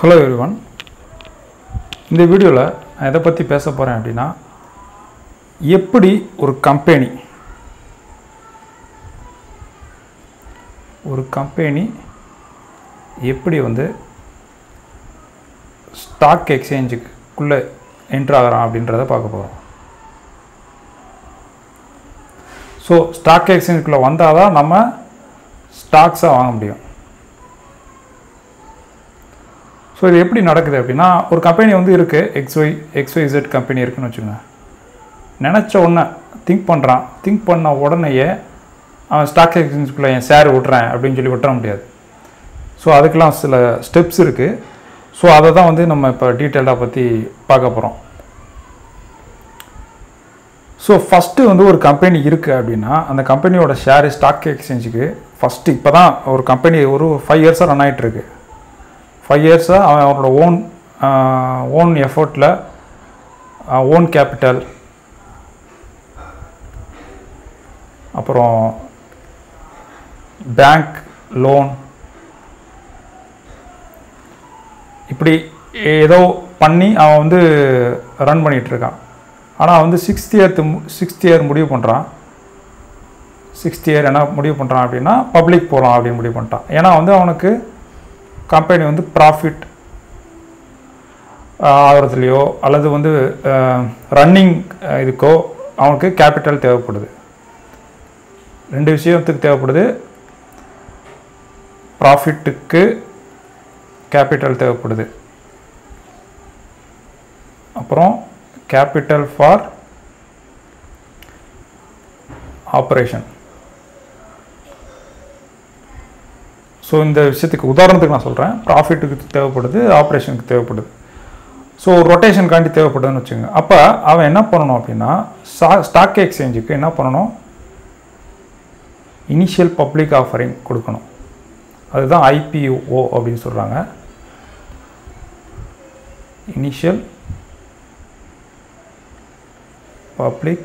hello everyone இந்த வீடியோவில் நான் எதை பற்றி பேச போகிறேன் அப்படின்னா எப்படி ஒரு கம்பெனி ஒரு கம்பெனி எப்படி வந்து ஸ்டாக் எக்ஸ்சேஞ்சுக்குள்ளே என்ட்ரு ஆகிறான் அப்படின்றத பார்க்க போகிறோம் ஸோ ஸ்டாக் எக்ஸ்சேஞ்சுக்குள்ளே வந்தால் தான் நம்ம ஸ்டாக்ஸை வாங்க முடியும் ஸோ இது எப்படி நடக்குது அப்படின்னா ஒரு கம்பெனி வந்து இருக்குது எக்ஸ்ஒய் எக்ஸ்ஒய் Z கம்பெனி இருக்குன்னு வச்சுக்கோங்க நினச்ச உடனே திங்க் பண்ணுறான் திங்க் பண்ண உடனேயே அவன் ஸ்டாக் எக்ஸ்சேஞ்சுக்குள்ளே என் ஷேர் விட்றேன் அப்படின்னு சொல்லி விட்டுற முடியாது ஸோ அதுக்கெலாம் சில ஸ்டெப்ஸ் இருக்குது ஸோ அதை தான் வந்து நம்ம இப்போ டீட்டெயிலாக பற்றி பார்க்க போகிறோம் ஸோ ஃபஸ்ட்டு வந்து ஒரு கம்பெனி இருக்குது அப்படின்னா அந்த கம்பெனியோட ஷேர் ஸ்டாக் எக்ஸ்சேஞ்சுக்கு ஃபஸ்ட்டு இப்போ தான் ஒரு கம்பெனி ஒரு ஃபைவ் இயர்ஸாக ரன் ஆகிட்டு இருக்கு ஃபைவ் இயர்ஸாக அவன் அவனோட ஓன் ஓன் எஃபர்ட்டில் ஓன் கேபிட்டல் அப்புறம் பேங்க் லோன் இப்படி ஏதோ பண்ணி அவன் வந்து ரன் பண்ணிகிட்ருக்கான் ஆனால் வந்து சிக்ஸ்த் இயர்த்து சிக்ஸ்த் இயர் முடிவு பண்ணுறான் சிக்ஸ்த் இயர் என்ன முடிவு பண்ணுறான் அப்படின்னா பப்ளிக் போகலாம் அப்படின்னு முடிவு பண்ணிட்டான் ஏன்னா வந்து அவனுக்கு கம்பெனி வந்து ப்ராஃபிட் ஆகிறதுலையோ அல்லது வந்து ரன்னிங் இதுக்கோ அவனுக்கு கேபிட்டல் தேவைப்படுது ரெண்டு விஷயத்துக்கு தேவைப்படுது ப்ராஃபிட்டுக்கு கேபிட்டல் தேவைப்படுது அப்புறம் கேபிட்டல் ஃபார் ஆப்ரேஷன் ஸோ இந்த விஷயத்துக்கு உதாரணத்துக்கு நான் சொல்கிறேன் ப்ராஃபிட்டுக்கு தேவைப்படுது ஆப்ரேஷனுக்கு தேவைப்படுது ஸோ ரொட்டேஷனுக்காண்டி தேவைப்படுதுன்னு வச்சுங்க அப்போ அவன் என்ன பண்ணணும் அப்படின்னா ஸ்டா ஸ்டாக் எக்ஸ்சேஞ்சுக்கு என்ன பண்ணணும் இனிஷியல் பப்ளிக் ஆஃபரிங் கொடுக்கணும் அதுதான் ஐபிஓ அப்படின்னு சொல்கிறாங்க இனிஷியல் பப்ளிக்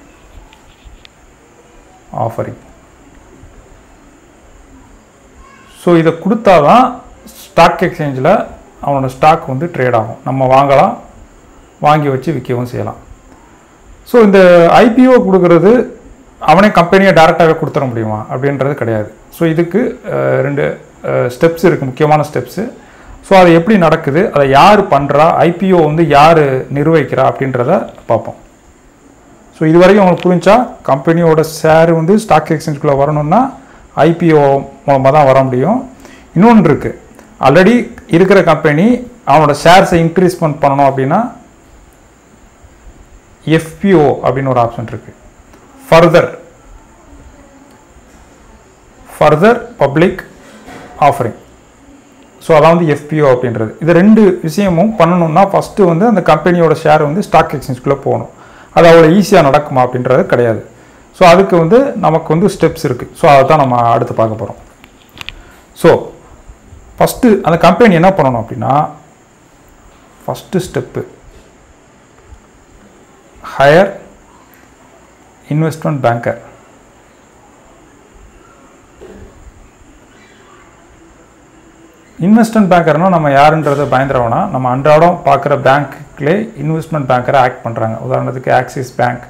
ஆஃபரிங் ஸோ இதை கொடுத்தா தான் ஸ்டாக் எக்ஸ்சேஞ்சில் அவனோட ஸ்டாக் வந்து ட்ரேட் ஆகும் நம்ம வாங்கலாம் வாங்கி வச்சு விற்கவும் செய்யலாம் ஸோ இந்த ஐபிஓ கொடுக்கறது அவனே கம்பெனியை டேரெக்டாகவே கொடுத்துட முடியுமா அப்படின்றது கிடையாது ஸோ இதுக்கு ரெண்டு ஸ்டெப்ஸ் இருக்குது முக்கியமான ஸ்டெப்ஸு ஸோ அது எப்படி நடக்குது அதை யார் பண்ணுறா ஐபிஓ வந்து யார் நிர்வகிக்கிறா அப்படின்றத பார்ப்போம் ஸோ இது வரைக்கும் உங்களுக்கு புரிஞ்சா கம்பெனியோட ஷேர் வந்து ஸ்டாக் எக்ஸ்சேஞ்சுக்குள்ளே வரணும்னா ஐபிஓ மூலமாக தான் வர முடியும் இன்னொன்று இருக்குது ஆல்ரெடி இருக்கிற கம்பெனி அவனோட ஷேர்ஸை இன்க்ரீஸ் பண்ணணும் அப்படின்னா எஃபிஓ அப்படின்னு ஒரு ஆப்ஷன் இருக்குது further further public offering so அதான் வந்து எஃபிஓ அப்படின்றது இது ரெண்டு விஷயமும் பண்ணணும்னா ஃபஸ்ட்டு வந்து அந்த கம்பெனியோட ஷேர் வந்து ஸ்டாக் எக்ஸ்சேஞ்சுக்குள்ளே போகணும் அது அவ்வளோ ஈஸியாக நடக்குமா அப்படின்றது கிடையாது ஸோ அதுக்கு வந்து நமக்கு வந்து ஸ்டெப்ஸ் இருக்குது ஸோ அதை தான் நம்ம அடுத்து பார்க்க போகிறோம் ஸோ ஃபஸ்ட்டு அந்த கம்பெனி என்ன பண்ணணும் அப்படின்னா first step hire investment banker investment பேங்கர்னால் நம்ம யாருன்றதை பயந்துறோம்னா நம்ம அன்றாடம் பார்க்குற பேங்க்லே இன்வெஸ்ட்மெண்ட் பேங்கரை ஆக்ட் பண்ணுறாங்க உதாரணத்துக்கு ஆக்சிஸ் பேங்க்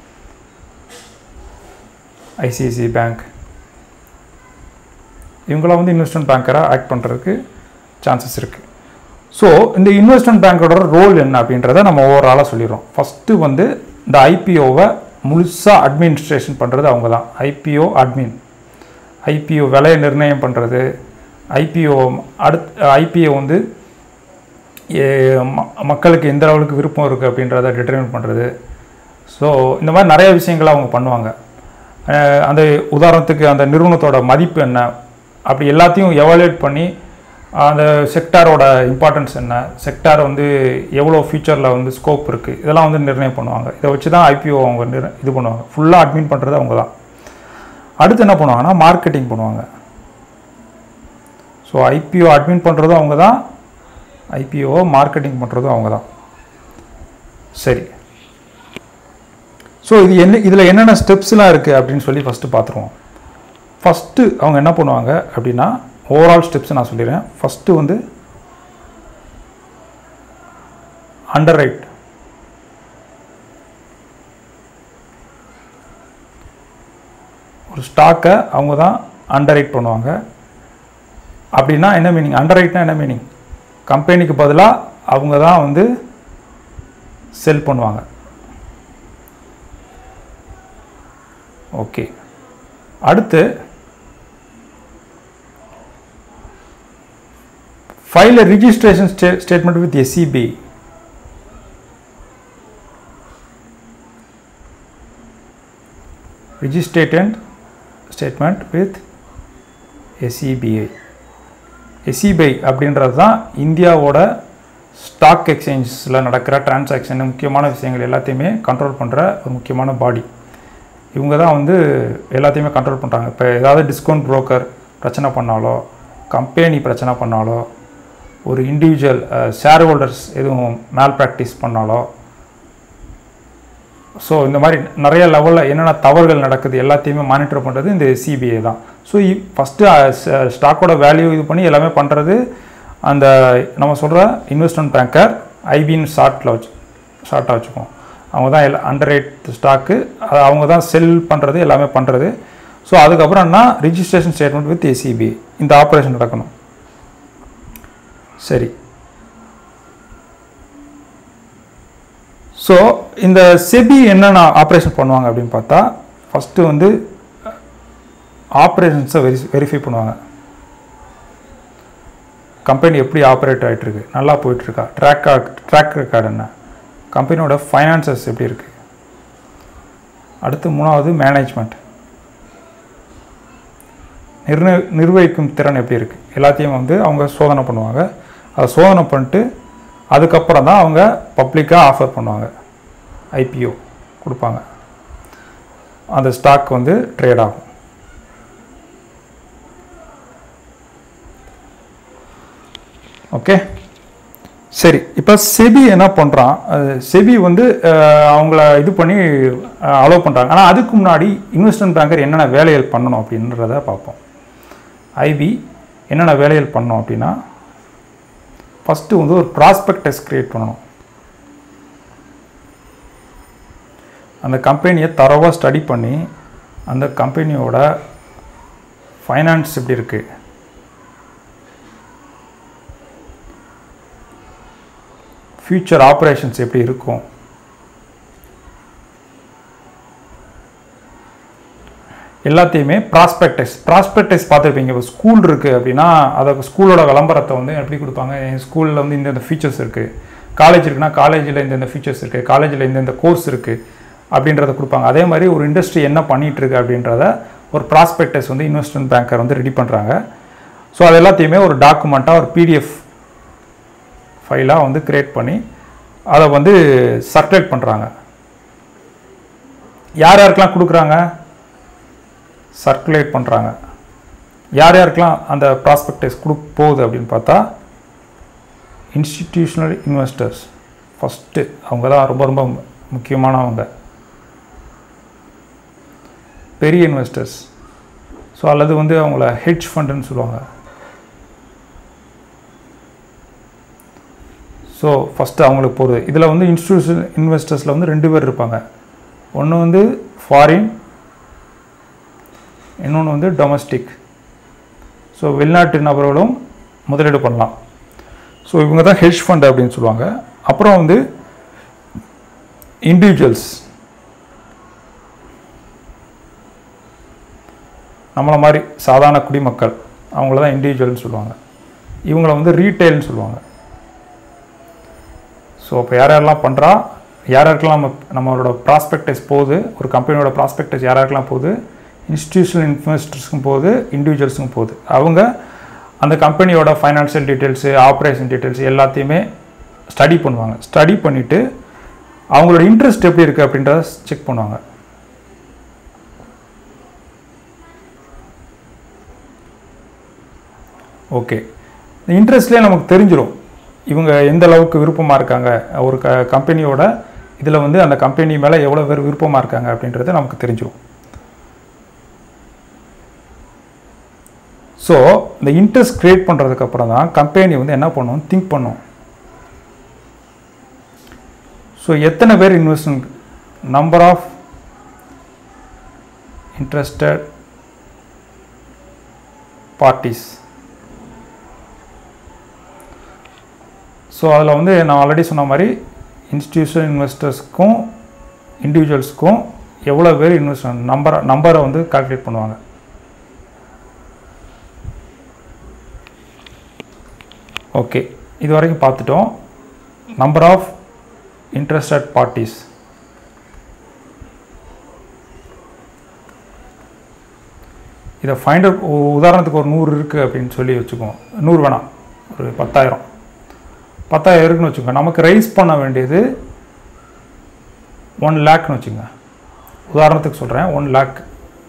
ஐசிஐசி பேங்க் இவங்களாம் வந்து இன்வெஸ்ட்மெண்ட் பேங்கராக ஆக்ட் பண்ணுறதுக்கு சான்சஸ் இருக்குது ஸோ இந்த இன்வெஸ்ட்மெண்ட் பேங்கோட ரோல் என்ன அப்படின்றத நம்ம ஓவராலாக சொல்லிடுறோம் ஃபஸ்ட்டு வந்து இந்த ஐபிஓவை முழுசாக அட்மினிஸ்ட்ரேஷன் பண்ணுறது அவங்க தான் ஐபிஓ அட்மின் ஐபிஓ விலையை நிர்ணயம் பண்ணுறது ஐபிஓ அடுத் ஐபிஓ வந்து மக்களுக்கு எந்த அளவுக்கு விருப்பம் இருக்குது அப்படின்றத டிட்டர்மின் பண்ணுறது ஸோ இந்த மாதிரி நிறைய விஷயங்களை அவங்க பண்ணுவாங்க அந்த உதாரணத்துக்கு அந்த நிறுவனத்தோட மதிப்பு என்ன அப்படி எல்லாத்தையும் எவாலுவேட் பண்ணி அந்த செக்டாரோட இம்பார்ட்டன்ஸ் என்ன செக்டார் வந்து எவ்வளோ ஃபியூச்சரில் வந்து ஸ்கோப் இருக்குது இதெல்லாம் வந்து நிர்ணயம் பண்ணுவாங்க இதை வச்சு தான் ஐபிஓ அவங்க நிர் இது பண்ணுவாங்க ஃபுல்லாக அட்மின் பண்ணுறது அவங்க தான் அடுத்து என்ன பண்ணுவாங்கன்னா மார்க்கெட்டிங் பண்ணுவாங்க ஸோ ஐபிஓ அட்மின் பண்ணுறதும் அவங்க தான் ஐபிஓ மார்க்கெட்டிங் பண்ணுறதும் அவங்க தான் சரி ஸோ இது என்ன இதில் என்னென்ன ஸ்டெப்ஸ்லாம் இருக்குது அப்படின்னு சொல்லி ஃபஸ்ட்டு பார்த்துருவோம் ஃபஸ்ட்டு அவங்க என்ன பண்ணுவாங்க அப்படின்னா ஓவரால் ஸ்டெப்ஸ் நான் சொல்லிடுறேன் ஃபஸ்ட்டு வந்து அண்டர் ரைட் ஒரு ஸ்டாக்கை அவங்க தான் அண்டர் ரைட் பண்ணுவாங்க அப்படின்னா என்ன மீனிங் அண்டர் ரைட்னா என்ன மீனிங் கம்பெனிக்கு பதிலாக அவங்க தான் வந்து செல் பண்ணுவாங்க ஓகே அடுத்து file registration stay statement with SEBI registered statement with SEBI SEBI அப்படின்றது தான் இந்தியாவோட ஸ்டாக் எக்ஸ்சேஞ்சஸில் நடக்கிற டிரான்சாக்ஷன் முக்கியமான விஷயங்கள் எல்லாத்தையுமே கண்ட்ரோல் பண்ணுற ஒரு முக்கியமான பாடி இவங்க தான் வந்து எல்லாத்தையுமே கண்ட்ரோல் பண்ணுறாங்க இப்போ ஏதாவது டிஸ்கவுண்ட் புரோக்கர் பிரச்சனை பண்ணாலோ கம்பெனி பிரச்சனை பண்ணாலோ ஒரு இண்டிவிஜுவல் ஷேர் ஹோல்டர்ஸ் எதுவும் மேல் ப்ராக்டிஸ் பண்ணாலோ ஸோ இந்த மாதிரி நிறைய லெவலில் என்னென்ன தவறுகள் நடக்குது எல்லாத்தையுமே மானிட்டர் பண்ணுறது இந்த சிபிஐ தான் ஸோ ஃபஸ்ட்டு ஸ்டாக்கோட வேல்யூ இது பண்ணி எல்லாமே பண்ணுறது அந்த நம்ம சொல்கிற இன்வெஸ்ட்மெண்ட் பேங்கர் ஐபின்னு ஷார்ட்டில் வச்சு ஷார்ட்டாக வச்சுக்குவோம் அவங்க தான் எல்லா அண்டர் ரேட் ஸ்டாக்கு அவங்க தான் செல் பண்ணுறது எல்லாமே பண்ணுறது ஸோ அதுக்கப்புறம் என்ன ரிஜிஸ்ட்ரேஷன் ஸ்டேட்மெண்ட் வித் ஏசிபி இந்த ஆப்ரேஷன் நடக்கணும் சரி ஸோ இந்த செபி என்னென்ன ஆப்ரேஷன் பண்ணுவாங்க அப்படின்னு பார்த்தா ஃபஸ்ட்டு வந்து ஆப்ரேஷன்ஸை வெரி வெரிஃபை பண்ணுவாங்க கம்பெனி எப்படி ஆப்ரேட் ஆகிட்டுருக்கு நல்லா போயிட்டுருக்கா ட்ராக் ட்ராக் ரெக்கார்டு என்ன கம்பெனியோட ஃபைனான்சஸ் எப்படி இருக்குது அடுத்து மூணாவது மேனேஜ்மெண்ட் நிர்ண நிர்வகிக்கும் திறன் எப்படி இருக்குது எல்லாத்தையும் வந்து அவங்க சோதனை பண்ணுவாங்க அதை சோதனை பண்ணிட்டு அதுக்கப்புறம் தான் அவங்க பப்ளிக்காக ஆஃபர் பண்ணுவாங்க ஐபிஓ கொடுப்பாங்க அந்த ஸ்டாக் வந்து ட்ரேட் ஆகும் ஓகே சரி இப்போ செபி என்ன பண்ணுறான் செபி வந்து அஹ், அவங்கள இது பண்ணி அலோவ் பண்ணுறாங்க ஆனால் அதுக்கு முன்னாடி இன்வெஸ்ட்மெண்ட் பேங்கர் என்னென்ன வேலைகள் பண்ணணும் அப்படின்றத பார்ப்போம் ஐபி என்னென்ன வேலைகள் பண்ணணும் அப்படின்னா ஃபஸ்ட்டு வந்து ஒரு ப்ராஸ்பெக்டஸ் கிரியேட் பண்ணணும் அந்த கம்பெனியை தரவாக ஸ்டடி பண்ணி அந்த கம்பெனியோட ஃபைனான்ஸ் எப்படி இருக்குது ஃப்யூச்சர் ஆப்ரேஷன்ஸ் எப்படி இருக்கும் எல்லாத்தையுமே ப்ராஸ்பெக்டஸ் ப்ராஸ்பெக்டஸ் பார்த்துருப்பீங்க இப்போ ஸ்கூல் இருக்குது அப்படின்னா அதை ஸ்கூலோட விளம்பரத்தை வந்து எப்படி கொடுப்பாங்க என் ஸ்கூலில் வந்து இந்தந்த ஃபீச்சர்ஸ் இருக்குது காலேஜ் இருக்குன்னா காலேஜில் இந்தந்த ஃபீச்சர்ஸ் இருக்குது காலேஜில் இந்தந்த கோர்ஸ் இருக்குது அப்படின்றத கொடுப்பாங்க அதே மாதிரி ஒரு இண்டஸ்ட்ரி என்ன பண்ணிட்டு இருக்கு அப்படின்றத ஒரு ப்ராஸ்பெக்டஸ் வந்து இன்வெஸ்ட்மெண்ட் பேங்கர் வந்து ரெடி பண்ணுறாங்க ஸோ அது எல்லாத்தையுமே ஒரு டாக்குமெண்ட்டாக ஒரு பிடிஎஃப் ஃபைலாக வந்து கிரியேட் பண்ணி அதை வந்து சர்க்குலேட் பண்ணுறாங்க யார் யாருக்கெல்லாம் கொடுக்குறாங்க சர்க்குலேட் பண்ணுறாங்க யார் யாருக்கெல்லாம் அந்த ப்ராஸ்பெக்டஸ் கொடு போகுது அப்படின்னு பார்த்தா இன்ஸ்டிடியூஷனல் இன்வெஸ்டர்ஸ் ஃபஸ்ட்டு அவங்க தான் ரொம்ப ரொம்ப முக்கியமானவங்க பெரிய இன்வெஸ்டர்ஸ் ஸோ அல்லது வந்து அவங்கள ஹெட்ஜ் ஃபண்டுன்னு சொல்லுவாங்க ஸோ ஃபஸ்ட்டு அவங்களுக்கு போகிறது இதில் வந்து இன்ஸ்டிடியூஷன் இன்வெஸ்டர்ஸில் வந்து ரெண்டு பேர் இருப்பாங்க ஒன்று வந்து ஃபாரின் இன்னொன்று வந்து டொமஸ்டிக் ஸோ வெளிநாட்டு நபர்களும் முதலீடு பண்ணலாம் ஸோ இவங்க தான் ஹெட்ஜ் ஃபண்ட் அப்படின்னு சொல்லுவாங்க அப்புறம் வந்து இண்டிவிஜுவல்ஸ் நம்மளை மாதிரி சாதாரண குடிமக்கள் அவங்கள தான் இண்டிவிஜுவல்னு சொல்லுவாங்க இவங்கள வந்து ரீட்டைல்னு சொல்லுவாங்க ஸோ இப்போ யார் யாரெல்லாம் பண்ணுறா யார் யாருக்கெல்லாம் நம்ம நம்மளோட ப்ராஸ்பெக்டஸ் போகுது ஒரு கம்பெனியோட ப்ராஸ்பெக்டஸ் யார் யாருக்கெல்லாம் போகுது இன்ஸ்டிடியூஷனல் இன்வெஸ்டர்ஸுக்கும் போகுது இண்டிவிஜுவல்ஸுக்கும் போகுது அவங்க அந்த கம்பெனியோட ஃபைனான்ஷியல் டீட்டெயில்ஸு ஆப்ரேஷன் டீட்டெயில்ஸ் எல்லாத்தையுமே ஸ்டடி பண்ணுவாங்க ஸ்டடி பண்ணிவிட்டு அவங்களோட இன்ட்ரெஸ்ட் எப்படி இருக்குது அப்படின்றத செக் பண்ணுவாங்க ஓகே இந்த இன்ட்ரெஸ்ட்லேயே நமக்கு தெரிஞ்சிடும் இவங்க எந்த அளவுக்கு விருப்பமாக இருக்காங்க ஒரு க கம்பெனியோட இதில் வந்து அந்த கம்பெனி மேலே எவ்வளோ பேர் விருப்பமாக இருக்காங்க அப்படின்றது நமக்கு தெரிஞ்சிடும் ஸோ இந்த இன்ட்ரெஸ்ட் க்ரியேட் பண்ணுறதுக்கு அப்புறம் தான் கம்பெனி வந்து என்ன பண்ணும் திங்க் பண்ணும் ஸோ எத்தனை பேர் investment number of interested parties so அதில் வந்து நான் ஆல்ரெடி சொன்ன மாதிரி இன்ஸ்டிடியூஷனல் இன்வெஸ்டர்ஸ்க்கும் இண்டிவிஜுவல்ஸ்க்கும் எவ்வளோ பேர் இன்வெஸ்ட் நம்பரை நம்பரை வந்து கால்குலேட் பண்ணுவாங்க ஓகே இது வரைக்கும் பார்த்துட்டோம் நம்பர் ஆஃப் இன்ட்ரெஸ்டட் பார்ட்டிஸ் இதை ஃபைண்ட் அவுட் உதாரணத்துக்கு ஒரு நூறு இருக்குது அப்படின்னு சொல்லி வச்சுக்குவோம் நூறு வேணாம் ஒரு பத்தாயிரம் பத்தாயிரம் இருக்குன்னு வச்சுக்கோங்க நமக்கு ரைஸ் பண்ண வேண்டியது ஒன் லேக்னு வச்சுங்க உதாரணத்துக்கு சொல்கிறேன் ஒன் லேக்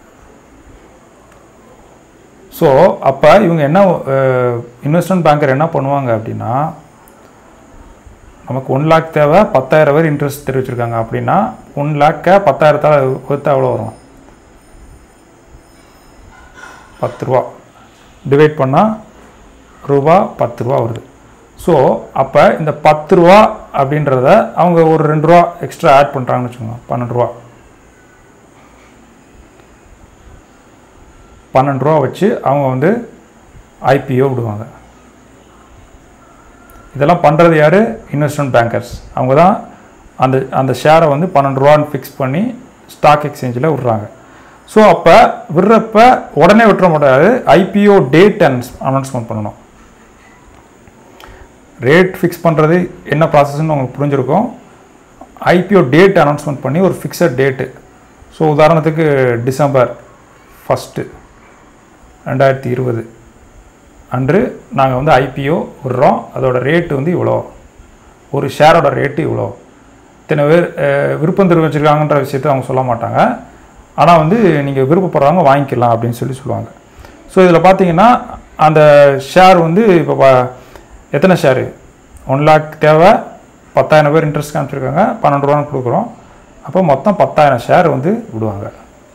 ஸோ அப்போ இவங்க என்ன இன்வெஸ்ட்மெண்ட் பேங்கர் என்ன பண்ணுவாங்க அப்படின்னா நமக்கு ஒன் லேக் தேவை பத்தாயிரம் பேர் இன்ட்ரெஸ்ட் தெரிவிச்சிருக்காங்க அப்படின்னா ஒன் லேக்கை பத்தாயிரத்தால் வகுத்தா எவ்வளோ வரும் பத்து ரூபா டிவைட் பண்ணால் ரூபா பத்து ரூபா வருது ஸோ அப்போ இந்த பத்து ரூபா அப்படின்றத அவங்க ஒரு ரெண்டு ரூபா எக்ஸ்ட்ரா ஆட் பண்ணுறாங்கன்னு வச்சுக்கோங்க பன்னெண்டு ரூபா பன்னெண்டு ரூபா வச்சு அவங்க வந்து ஐபிஓ விடுவாங்க இதெல்லாம் பண்ணுறது யார் இன்வெஸ்ட்மெண்ட் பேங்கர்ஸ் அவங்க தான் அந்த அந்த ஷேரை வந்து பன்னெண்டு ரூபான்னு ஃபிக்ஸ் பண்ணி ஸ்டாக் எக்ஸ்சேஞ்சில் விட்றாங்க ஸோ அப்போ விடுறப்ப உடனே விட்டுற முடியாது ஐபிஓ டேட் அனௌன்ஸ்மெண்ட் பண்ணணும் ரேட் ஃபிக்ஸ் பண்ணுறது என்ன ப்ராசஸ்ன்னு உங்களுக்கு புரிஞ்சிருக்கும் ஐபிஓ டேட் அனௌன்ஸ்மெண்ட் பண்ணி ஒரு ஃபிக்ஸட் டேட்டு ஸோ உதாரணத்துக்கு டிசம்பர் ஃபஸ்ட்டு ரெண்டாயிரத்தி இருபது அன்று நாங்கள் வந்து ஐபிஓ விடுறோம் அதோட ரேட்டு வந்து இவ்வளோ ஒரு ஷேரோட ரேட்டு இவ்வளோ இத்தனை பேர் அஹ், விருப்பம் தெரிவிச்சிருக்காங்கன்ற விஷயத்தை அவங்க சொல்ல மாட்டாங்க ஆனால் வந்து நீங்கள் விருப்பப்படுறவங்க வாங்கிக்கலாம் அப்படின்னு சொல்லி சொல்லுவாங்க ஸோ இதில் பார்த்தீங்கன்னா அந்த ஷேர் வந்து இப்போ ப- எத்தனை ஷேரு ஒன் லேக் தேவை பத்தாயிரம் பேர் இன்ட்ரெஸ்ட் காமிச்சிருக்காங்க பன்னெண்டு ரூபான்னு கொடுக்குறோம் அப்போ மொத்தம் பத்தாயிரம் ஷேர் வந்து விடுவாங்க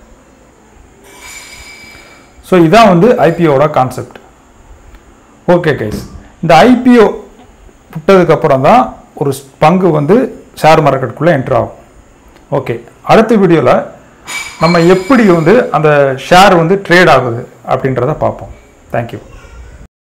ஸோ இதான் வந்து ஐபிஓட கான்செப்ட் ஓகே கைஸ் இந்த ஐபிஓ விட்டதுக்கப்புறம் தான் ஒரு ஸ்- பங்கு வந்து ஷேர் மார்க்கெட்டுக்குள்ளே என்ட்ரு ஆகும் ஓகே அடுத்த வீடியோவில் நம்ம எப்படி வந்து அந்த ஷேர் வந்து ட்ரேட் ஆகுது அப்படின்றத பார்ப்போம் தேங்க்யூ